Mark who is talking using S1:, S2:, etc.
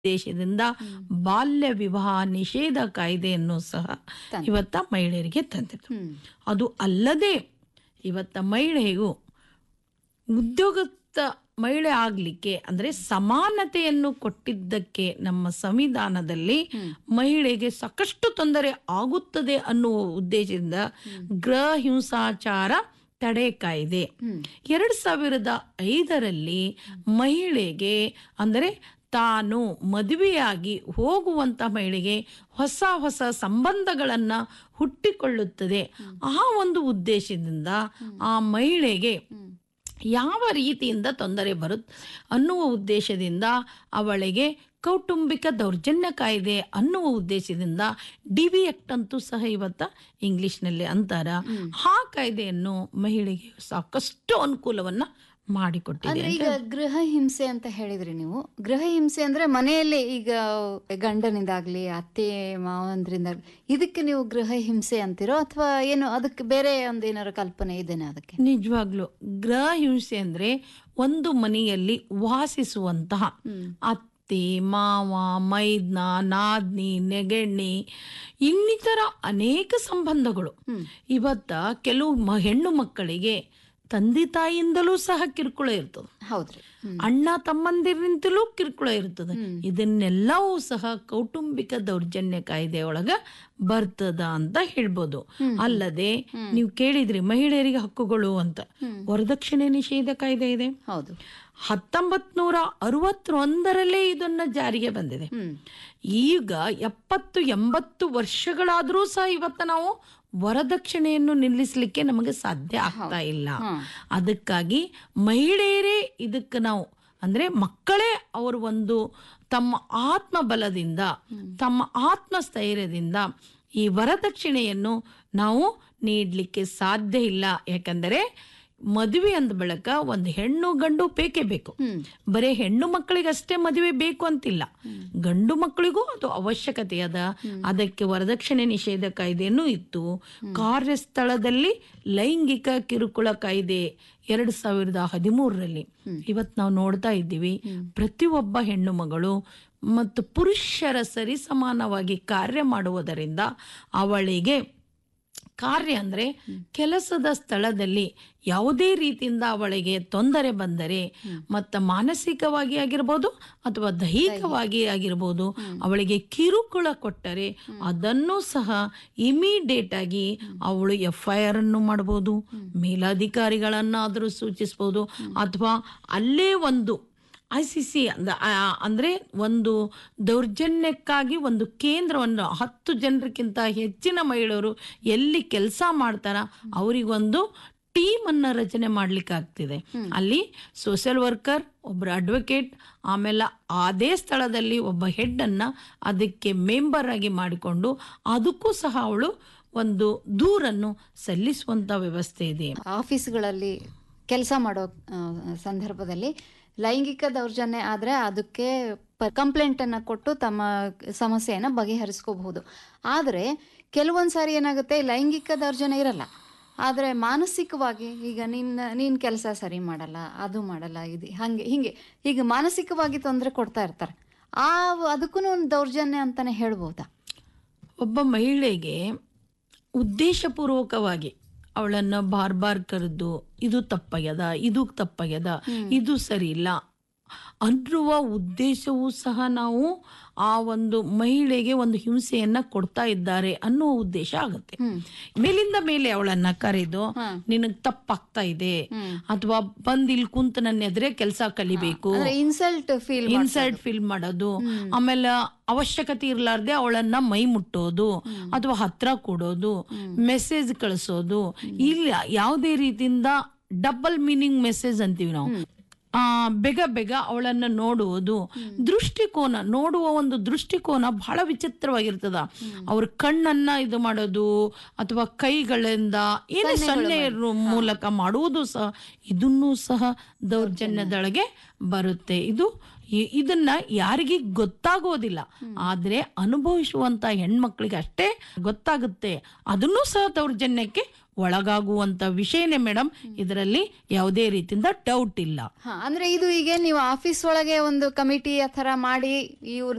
S1: ದೇಶದಿಂದ ಬಾಲ್ಯ ವಿವಾಹ ನಿಷೇಧ ಕಾಯ್ದೆಯನ್ನು ಸಹ ಇವತ್ತ ಮಹಿಳೆಯರಿಗೆ ತಂದಿತು
S2: ಹ್ಮ್
S1: ಅದು ಅಲ್ಲದೆ ಇವತ್ತ ಮಹಿಳೆಯು ಉದ್ಯೋಗಸ್ಥ ಮಹಿಳೆ ಆಗಲಿಕ್ಕೆ ಅಂದರೆ ಸಮಾನತೆಯನ್ನು ಕೊಟ್ಟಿದ್ದಕ್ಕೆ ನಮ್ಮ ಸಂವಿಧಾನದಲ್ಲಿ ಮಹಿಳೆಗೆ ಸಾಕಷ್ಟು ತೊಂದರೆ ಆಗುತ್ತದೆ ಅನ್ನುವ ಉದ್ದೇಶದಿಂದ ಗೃಹ ಹಿಂಸಾಚಾರ ತಡೆ ಕಾಯ್ದೆ ಎರಡು ಸಾವಿರದ ಐದರಲ್ಲಿ ಮಹಿಳೆಗೆ ಅಂದರೆ ತಾನು ಮದುವೆಯಾಗಿ ಹೋಗುವಂತ ಮಹಿಳೆಗೆ ಹೊಸ ಹೊಸ ಸಂಬಂಧಗಳನ್ನು ಹುಟ್ಟಿಕೊಳ್ಳುತ್ತದೆ ಆ ಒಂದು ಉದ್ದೇಶದಿಂದ ಆ ಮಹಿಳೆಗೆ ಯಾವ ರೀತಿಯಿಂದ ತೊಂದರೆ ಬರುತ್ತೆ ಅನ್ನುವ ಉದ್ದೇಶದಿಂದ ಅವಳಿಗೆ ಕೌಟುಂಬಿಕ ದೌರ್ಜನ್ಯ ಕಾಯ್ದೆ ಅನ್ನುವ ಉದ್ದೇಶದಿಂದ ಡಿ ವಿ ಆಕ್ಟ್ ಅಂತೂ ಸಹ ಇವತ್ತ ಇಂಗ್ಲಿಷ್ನಲ್ಲಿ ಅಂತಾರ ಆ ಕಾಯ್ದೆಯನ್ನು ಮಹಿಳೆಗೆ ಸಾಕಷ್ಟು ಅನುಕೂಲವನ್ನ ಮಾಡಿಕೊಟ್ಟಿದೆ
S2: ಅಂದ್ರೆ ಈಗ ಗೃಹ ಹಿಂಸೆ ಅಂತ ಹೇಳಿದ್ರಿ ನೀವು ಗೃಹ ಹಿಂಸೆ ಅಂದ್ರೆ ಮನೆಯಲ್ಲೇ ಈಗ ಗಂಡನಿಂದಾಗ್ಲಿ ಅತ್ತೆ ಮಾವಂದ್ರಿಂದ ಇದಕ್ಕೆ ನೀವು ಗೃಹ ಹಿಂಸೆ ಅಂತಿರೋ ಅಥವಾ ಏನು ಅದಕ್ಕೆ ಬೇರೆ ಒಂದು ಏನಾರು ಕಲ್ಪನೆ ಇದೆನಾ ಅದಕ್ಕೆ
S1: ನಿಜವಾಗ್ಲು ಗೃಹ ಹಿಂಸೆ ಅಂದ್ರೆ ಒಂದು ಮನೆಯಲ್ಲಿ ವಾಸಿಸುವಂತಹ ಅತ್ತೆ ಮಾವ ಮೈದ್ನ ನಾದ್ನಿ ನೆಗಣ್ಣಿ ಇನ್ನಿತರ ಅನೇಕ ಸಂಬಂಧಗಳು ಇವತ್ತ ಕೆಲವು ಮ- ಹೆಣ್ಣು ಮಕ್ಕಳಿಗೆ ತಂದೆ ತಾಯಿಯಿಂದಲೂ ಸಹ ಕಿರುಕುಳ ಇರ್ತದೆ
S2: ಹೌದ್ರಿ ಹ್ಮ್.
S1: ಅಣ್ಣ ತಮ್ಮಂದಿರಿಂದಲೂ ಕಿರುಕುಳ ಇರ್ತದೆ ಇದನ್ನೆಲ್ಲವೂ ಸಹ ಕೌಟುಂಬಿಕ ದೌರ್ಜನ್ಯ ಕಾಯ್ದೆ ಒಳಗ ಬರ್ತದ ಅಂತ ಹೇಳ್ಬೋದು ಅಲ್ಲದೆ ನೀವು ಕೇಳಿದ್ರಿ ಮಹಿಳೆಯರಿಗೆ ಹಕ್ಕುಗಳು ಅಂತ ವರದಕ್ಷಿಣೆ ನಿಷೇಧ ಕಾಯ್ದೆ ಇದೆ
S2: ಹೌದು
S1: ಹತ್ತೊಂಬತ್ ನೂರ ಅರವತ್ತೊಂದರಲ್ಲೇ ಇದನ್ನ ಜಾರಿಗೆ ಬಂದಿದೆ
S2: ಹ್ಮ್
S1: ಈಗ ಎಪ್ಪತ್ತು ಎಂಬತ್ತು ವರ್ಷಗಳಾದರೂ ಸಹ ಇವತ್ತು ನಾವು ವರದಕ್ಷಿಣೆಯನ್ನು ನಿಲ್ಲಿಸಲಿಕ್ಕೆ ನಮಗೆ ಸಾಧ್ಯ ಆಗ್ತಾ ಇಲ್ಲ ಅದಕ್ಕಾಗಿ ಮಹಿಳೆಯರೇ ಇದಕ್ಕೆ ನಾವು ಅಂದ್ರೆ ಮಕ್ಕಳೇ ಅವರು ಒಂದು ತಮ್ಮ ಆತ್ಮಬಲದಿಂದ ತಮ್ಮ ಆತ್ಮಸ್ಥೈರ್ಯದಿಂದ ಈ ವರದಕ್ಷಿಣೆಯನ್ನು ನಾವು ನೀಡಲಿಕ್ಕೆ ಸಾಧ್ಯ ಇಲ್ಲ ಯಾಕಂದರೆ ಮದುವೆ ಅಂದ ಬಳಿಕ ಒಂದು ಹೆಣ್ಣು ಗಂಡು ಬೇಕೇ ಬೇಕು ಬರೀ ಹೆಣ್ಣು ಮಕ್ಕಳಿಗಷ್ಟೇ ಮದುವೆ ಬೇಕು ಅಂತಿಲ್ಲ ಗಂಡು ಮಕ್ಕಳಿಗೂ ಅದು ಅವಶ್ಯಕತೆ ಅದ ಅದಕ್ಕೆ ವರದಕ್ಷಿಣೆ ನಿಷೇಧ ಕಾಯ್ದೆನೂ ಇತ್ತು ಕಾರ್ಯಸ್ಥಳದಲ್ಲಿ ಲೈಂಗಿಕ ಕಿರುಕುಳ ಕಾಯ್ದೆ ಎರಡು ಸಾವಿರದ ಹದಿಮೂರರಲ್ಲಿ ಇವತ್ತು ನಾವು ನೋಡ್ತಾ ಇದ್ದೀವಿ ಪ್ರತಿಯೊಬ್ಬ ಹೆಣ್ಣು ಮಗಳು ಮತ್ತು ಪುರುಷರ ಸರಿಸಮಾನವಾಗಿ ಕಾರ್ಯ ಮಾಡುವುದರಿಂದ ಅವಳಿಗೆ ಕಾರ್ಯ ಅಂದ್ರೆ ಕೆಲಸದ ಸ್ಥಳದಲ್ಲಿ ಯಾವುದೇ ರೀತಿಯಿಂದ ಅವಳಿಗೆ ತೊಂದರೆ ಬಂದರೆ ಮತ್ತು ಮಾನಸಿಕವಾಗಿ ಆಗಿರ್ಬೋದು ಅಥವಾ ದೈಹಿಕವಾಗಿ ಆಗಿರ್ಬೋದು ಅವಳಿಗೆ ಕಿರುಕುಳ ಕೊಟ್ಟರೆ ಅದನ್ನು ಸಹ ಇಮಿಡಿಯೇಟ್ ಆಗಿ ಅವಳು ಎಫ್ ಐ ಆರ್ ಅನ್ನು ಮಾಡ್ಬೋದು ಮೇಲಾಧಿಕಾರಿಗಳನ್ನಾದರೂ ಸೂಚಿಸ್ಬೋದು ಅಥವಾ ಅಲ್ಲೇ ಒಂದು ಐ ಸಿ ಸಿ ಅಂದರೆ ಒಂದು ದೌರ್ಜನ್ಯಕ್ಕಾಗಿ ಒಂದು ಕೇಂದ್ರವನ್ನು ಹತ್ತು ಜನರಿಗಿಂತ ಹೆಚ್ಚಿನ ಮಹಿಳೆಯರು ಎಲ್ಲಿ ಕೆಲಸ ಮಾಡ್ತಾರ ಅವರಿಗೊಂದು ಟೀಮ್ ಅನ್ನ ರಚನೆ ಮಾಡ್ಲಿಕ್ಕೆ ಆಗ್ತಿದೆ ಅಲ್ಲಿ ಸೋಷಿಯಲ್ ವರ್ಕರ್ ಒಬ್ಬರು ಅಡ್ವೊಕೇಟ್ ಆಮೇಲೆ ಅದೇ ಸ್ಥಳದಲ್ಲಿ ಒಬ್ಬ ಹೆಡ್ ಅನ್ನ ಅದಕ್ಕೆ ಮೆಂಬರ್ ಆಗಿ ಮಾಡಿಕೊಂಡು ಅದಕ್ಕೂ ಸಹ ಅವಳು ಒಂದು ದೂರನ್ನು ಸಲ್ಲಿಸುವಂತ ವ್ಯವಸ್ಥೆ ಇದೆ
S2: ಆಫೀಸ್ಗಳಲ್ಲಿ ಕೆಲಸ ಮಾಡೋ ಆ, ಸಂದರ್ಭದಲ್ಲಿ ಲೈಂಗಿಕ ದೌರ್ಜನ್ಯ ಆದ್ರೆ ಅದಕ್ಕೆ ಕಂಪ್ಲೇಂಟ್ ಅನ್ನ ಕೊಟ್ಟು ತಮ್ಮ ಸಮಸ್ಯೆಯನ್ನ ಬಗೆಹರಿಸ್ಕೋಬಹುದು ಆದ್ರೆ ಕೆಲವೊಂದ್ ಸಾರಿ ಏನಾಗುತ್ತೆ ಲೈಂಗಿಕ ದೌರ್ಜನ್ಯ ಇರಲ್ಲ ಆದ್ರೆ ಮಾನಸಿಕವಾಗಿ ಈಗ ನಿನ್ನ ನೀನ್ ಕೆಲಸ ಸರಿ ಮಾಡಲ್ಲ ಅದು ಮಾಡಲ್ಲ ಇದು ಹಂಗೆ ಹಿಂಗೆ ಈಗ ಮಾನಸಿಕವಾಗಿ ತೊಂದರೆ ಕೊಡ್ತಾ ಇರ್ತಾರೆ ಆ ಅದಕ್ಕೂ ಒಂದು ದೌರ್ಜನ್ಯ ಅಂತಾನೆ ಹೇಳ್ಬೋದಾ
S1: ಒಬ್ಬ ಮಹಿಳೆಗೆ ಉದ್ದೇಶಪೂರ್ವಕವಾಗಿ ಅವಳನ್ನ ಬಾರ್ ಬಾರ್ ಕರೆದು ಇದು ತಪ್ಪಾಗ್ಯದ ಇದು ತಪ್ಪಾಗ್ಯದ ಇದು ಸರಿ ಇಲ್ಲ ಅನ್ನುವ ಉದ್ದೇಶವೂ ಸಹ ನಾವು ಆ ಒಂದು ಮಹಿಳೆಗೆ ಒಂದು ಹಿಂಸೆಯನ್ನ ಕೊಡ್ತಾ ಇದ್ದಾರೆ ಅನ್ನುವ ಉದ್ದೇಶ ಆಗುತ್ತೆ ಮೇಲಿಂದ ಮೇಲೆ ಅವಳನ್ನ ಕರೆದು ನಿನಗ್ ತಪ್ಪಾಗ್ತಾ ಇದೆ ಅಥವಾ ಬಂದ್ ಇಲ್ಲಿ ಕುಂತ ನನ್ನ ಎದುರೇ ಕೆಲಸ ಕಲಿಬೇಕು
S2: ಅಂದ್ರೆ ಇನ್ಸಲ್ಟ್ ಫೀಲ್
S1: ಇನ್ಸಲ್ಟ್ ಫೀಲ್ ಮಾಡೋದು ಆಮೇಲೆ ಅವಶ್ಯಕತೆ ಇರ್ಲಾರ್ದೆ ಅವಳನ್ನ ಮೈ ಮುಟ್ಟೋದು ಅಥವಾ ಹತ್ರ ಕೊಡೋದು ಮೆಸೇಜ್ ಕಳಿಸೋದು ಇಲ್ಲ ಯಾವುದೇ ರೀತಿಯಿಂದ ಡಬಲ್ ಮೀನಿಂಗ್ ಮೆಸೇಜ್ ಅಂತೀವಿ ನಾವು ಆ ಬೇಗ ಬೇಗ ಅವಳನ್ನ ನೋಡುವುದು ದೃಷ್ಟಿಕೋನ ನೋಡುವ ಒಂದು ದೃಷ್ಟಿಕೋನ ಬಹಳ ವಿಚಿತ್ರವಾಗಿರ್ತದ ಅವ್ರ ಕಣ್ಣನ್ನ ಇದು ಮಾಡೋದು ಅಥವಾ ಕೈಗಳಿಂದ ಏನೇ ಸೊನ್ನೆ ಮೂಲಕ ಮಾಡುವುದು ಸಹ ಇದನ್ನೂ ಸಹ ದೌರ್ಜನ್ಯದೊಳಗೆ ಬರುತ್ತೆ ಇದು ಇ- ಇದನ್ನ ಯಾರಿಗೆ ಗೊತ್ತಾಗೋದಿಲ್ಲ ಆದ್ರೆ ಅನುಭವಿಸುವಂತ ಹೆಣ್ಮಕ್ಳಿಗೆ ಅಷ್ಟೇ ಗೊತ್ತಾಗುತ್ತೆ ಅದನ್ನೂ ಸಹ ದೌರ್ಜನ್ಯಕ್ಕೆ ಒಳಗಾಗುವಂತ ವಿಷಯನೇ ಮೇಡಮ್ ಇದರಲ್ಲಿ ಯಾವುದೇ ರೀತಿಯಿಂದ ಡೌಟ್ ಇಲ್ಲ
S2: ಹಾ ಅಂದ್ರೆ ಇದು ಈಗ ನೀವು ಆಫೀಸ್ ಒಳಗೆ ಒಂದು ಕಮಿಟಿ ಆ ತರ ಮಾಡಿ ಇವ್ರ